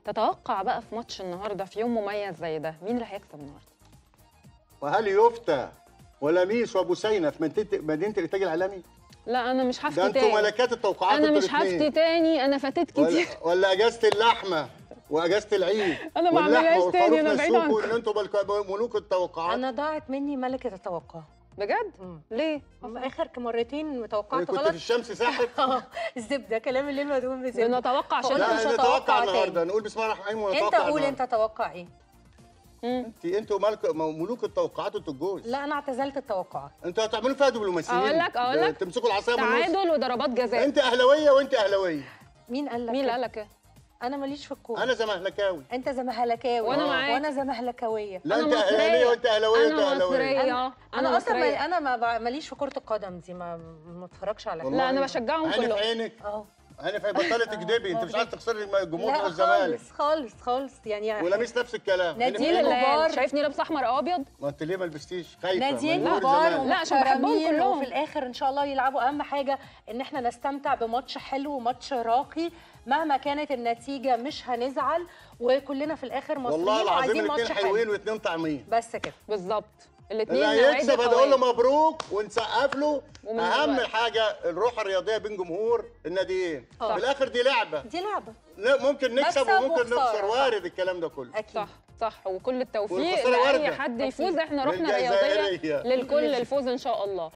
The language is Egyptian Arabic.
تتوقع بقى في ماتش النهارده في يوم مميز زي ده مين اللي هيكسب النهارده وهل يفتى ولميس وابو سينا في مدينه مدينه الانتاج العالمي لا انا مش ده هفتي انتوا تاني ملكات التوقعات انا انتوا مش الاتنين. هفتي تاني انا فاتت ولا, كتير ولا اجازه اللحمه واجازه العيد أنا ما واللحمة أعملهاش تاني، والخروف أنا بعيد نسوكوا عنكم. ان انتوا بلك- ملوك التوقعات انا ضاعت مني ملكه التوقع بجد مم. ليه اخر مرتين توقعت كنت في غلط الشمس ساحب اه الزبده كلام الليل مدهون بزبده بنتوقع عشان قلت لا مش نتوقع هتوقع النهارده تاني. نقول بسم الله الرحمن الرحيم انت ونتوقع قول النهاردة. انت توقع ايه مم. انت انتوا ملك ملوك التوقعات انتوا الجوز لا انا اعتزلت التوقعات انتوا هتعملوا فيها دبلوماسيين أقول لك- أقول لك. تمسكوا العصايه من النص تعادل وضربات جزاء انت اهلاويه وانت اهلاويه مين قال لك مين اللي كده؟ قال لك كده انا ماليش في الكوره انا زمهلكاوي انت زمهلكاوي وأنا معاك. وانا زمهلكاويه لا أنا انت اهلاويه مصرية. وانت اهلاويه وانت انا اهلاويه مصريه انا, أنا اصلا مصرية. ما- انا ما بع- ماليش في كره القدم دي ما ما اتفرجش على والله لا انا بشجعهم عيني في كلهم عينك اه عيني في عينك بطلت تكدبي انت مش عايز تخسري الجمهور لا بتوع الزمالك خالص خالص خالص يعني ولميس نفس الكلام عيني في نادين مين عينك. اللي قال كبار. شايفني لابس احمر او ابيض ما انت ليه ما لبستيش خايفه ناديين من جمهور كبار الزمالك. لا، عشان بحبهم ومحترمين كلهم. وفي الاخر ان شاء الله يلعبوا اهم حاجه ان احنا نستمتع بماتش حلو وماتش راقي مهما كانت النتيجه مش هنزعل وكلنا في الاخر مصريين والله العظيم وعايزين الاثنين ماتش حلو حلوين واثنين طعمين بس كده بالظبط الاثنين اللي هيكسب هنقول له مبروك ونسقف له ومن اهم دلوقتي. حاجه الروح الرياضيه بين جمهور الناديين آه. في الاخر دي لعبه دي لعبه لا ممكن نكسب مكسب وممكن وخسارة. نخسر وارد الكلام ده كله اكيد صح صح وكل التوفيق والخسارة لاي واردة. حد يفوز احنا روحنا للجزائرية. رياضيه للكل الفوز ان شاء الله